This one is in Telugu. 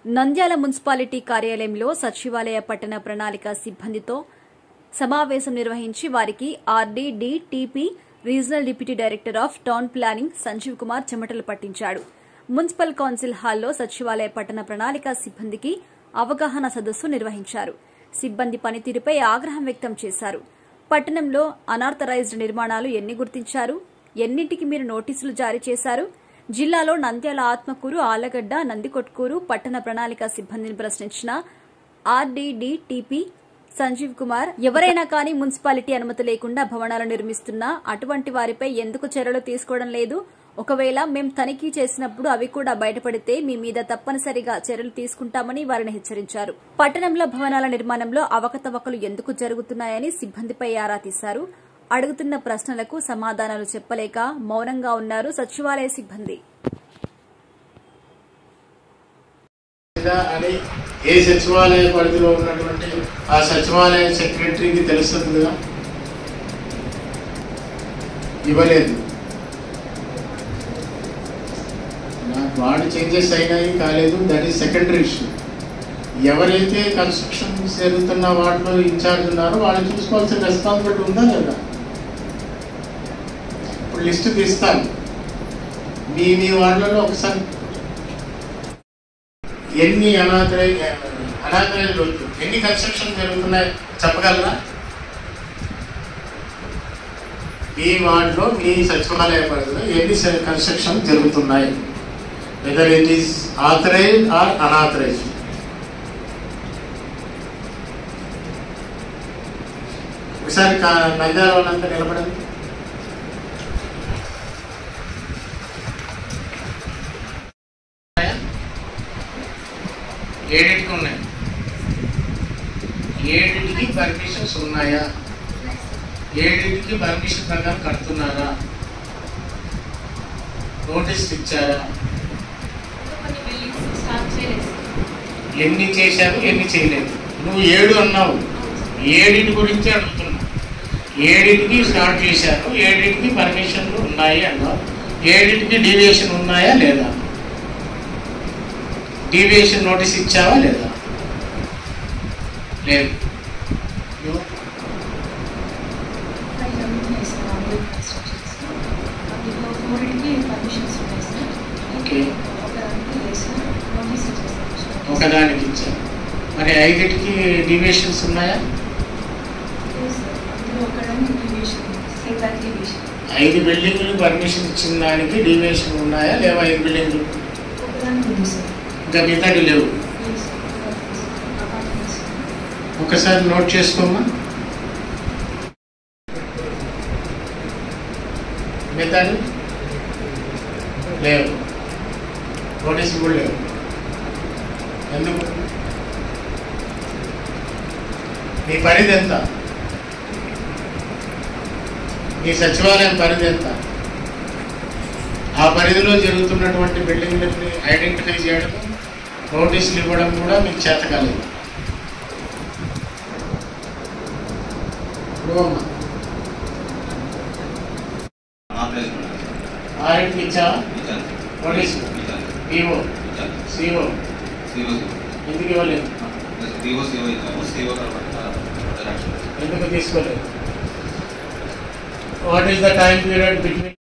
నంద్యాల మున్సిపాలిటీ కార్యాలయంలో సచివాలయ పట్టణ ప్రణాళిక సిబ్బందితో సమావేశం నిర్వహించి వారికి RD D TP regional deputy director of town planning Sanjeev Kumar చెమటలు పట్టించాడు మున్సిపల్ కౌన్సిల్ హాల్లో సచివాలయ పట్టణ ప్రణాళిక సిబ్బందికి అవగాహన సదస్సు నిర్వహించారు సిబ్బంది పనితీరుపై ఆగ్రహం వ్యక్తం చేశారు పట్టణంలో అనార్థరైజ్డ్ నిర్మాణాలు ఎన్ని గుర్తించారు ఎన్నింటికి మీరు నోటీసులు జారీ చేశారు జిల్లాలో నంద్యాల ఆత్మకూరు ఆలగడ్డ నందికొట్కూరు పట్టణ ప్రణాళిక సిబ్బందిని ప్రశ్నించిన ఆర్డీడీ టీపీ సంజీవ్ కుమార్ ఎవరైనా కానీ మున్సిపాలిటీ అనుమతి లేకుండా భవనాలు నిర్మిస్తున్నా అటువంటి వారిపై ఎందుకు చర్యలు తీసుకోవడం లేదు ఒకవేళ మేం తనిఖీ చేసినప్పుడు అవి కూడా బయటపడితే మీ మీద తప్పనిసరిగా చర్యలు తీసుకుంటామని వారిని హెచ్చరించారు పట్టణంలో భవనాల నిర్మాణంలో అవకతవకలు ఎందుకు జరుగుతున్నాయని సిబ్బందిపై ఆరా తీశారు అడుగుతున్న ప్రశ్నలకు సమాధానాలు చెప్పలేక మౌనంగా ఉన్నారు సచివాలయ సిబ్బంది లేదా అని ఏ సచివాలయ పరిధిలో ఉన్నటువంటి ఆ సచివాలయ సెక్రటరీకి తెలుస్తుంది కదా ఇవ్వలేదు నాకు వాడు చేంజెస్ అయినాయి కాలేదు దట్ ఈస్ సెకండరీ ఇష్యూ ఎవరైతే కన్స్ట్రక్షన్ జరుగుతున్న వాటిలో ఇన్ఛార్జ్ ఉన్నారో వాళ్ళు చూసుకోవాల్సిన రెస్పాన్సిబిలిటీ ఉందా లేదా ఇప్పుడు లిస్ట్ తీస్తాను మీ మీ వాళ్ళలో ఒకసారి ఎన్ని అనాథరైజ్ అనాథరైజ్ ఎన్ని కన్స్ట్రక్షన్ జరుగుతున్నాయి చెప్పగలరా మీ వార్డులో మీ సచివాలయ పరిధిలో ఎన్ని కన్స్ట్రక్షన్ జరుగుతున్నాయి whether it is authorise or unauthorise ఒకసారి కా- నంద్యాల వాళ్ళంతా నిలబడండి ఏడింటికి ఉన్నాయి ఏడింటికి పర్మిషన్స్ ఉన్నాయా ఏడింటికి పర్మిషన్ ప్రకారం కడుతున్నారా నోటీస్ ఇచ్చారా కొన్ని బిల్డింగ్స్ స్టార్ట్ చేయలేదు ఎన్ని చేశారు ఎన్ని చేయలేదు నువ్వు ఏడు అన్నావు ఏడింటి గురించి అడుగుతున్నా ఏడింటికి స్టార్ట్ చేశారు ఏడింటికి పర్మిషన్లు ఉన్నాయి అన్నావు ఏడింటికి డీవియేషన్ ఉన్నాయా లేదా డీవియేషన్ నోటీస్ ఇచ్చావా లేదా లేదు నువ్వు ఫైవ్ ఉన్నాయి సార్ ఆన్లైన్ కన్స్ట్రక్షన్స్ అందులో మూడింటికి పర్మిషన్స్ ఉన్నాయి సార్ ఓకే ఒకదానికి లేదు సార్ నోటీస్ ఇచ్చేసారు సార్ ఒకదానికి ఇచ్చారు మరి ఐదింటికి డీవియేషన్స్ ఉన్నాయా లేదు సార్ అందులో ఒకదానికి డివియేషన్ సింగల్ డివియేషన్ ఐదు బిల్డింగ్లు పర్మిషన్ ఇచ్చిన దానికి డీవియేషన్ ఉన్నాయా లేవా ఐదు బిల్డింగ్లు ఒకదానికి ఉంది సార్ ఇంకా మిగతావి లేవు లేదు సార్ ఒకదానికి సార్ అపార్ట్మెంట్స్ ఒకసారి నోట్ చేసుకోమ్మా మిగతాది లేవు నోటీస్ కూడా లేవు ఎందుకు మీ పరిధి ఎంత మీ సచివాలయం పరిధి ఎంత ఆ పరిధిలో జరుగుతున్నటువంటి బిల్డింగ్లని ఐడెంటిఫై చేయడం నోటీసులు ఇవ్వడం కూడా మీకు చేత కాలేదు ఇవ్వమ్మా ఆరింటికి ఇచ్చావా నోటీసు ఈవో సిఓ ఎందుకు ఇవ్వలేదు ఎందుకు తీసుకోలేదు what is the time period between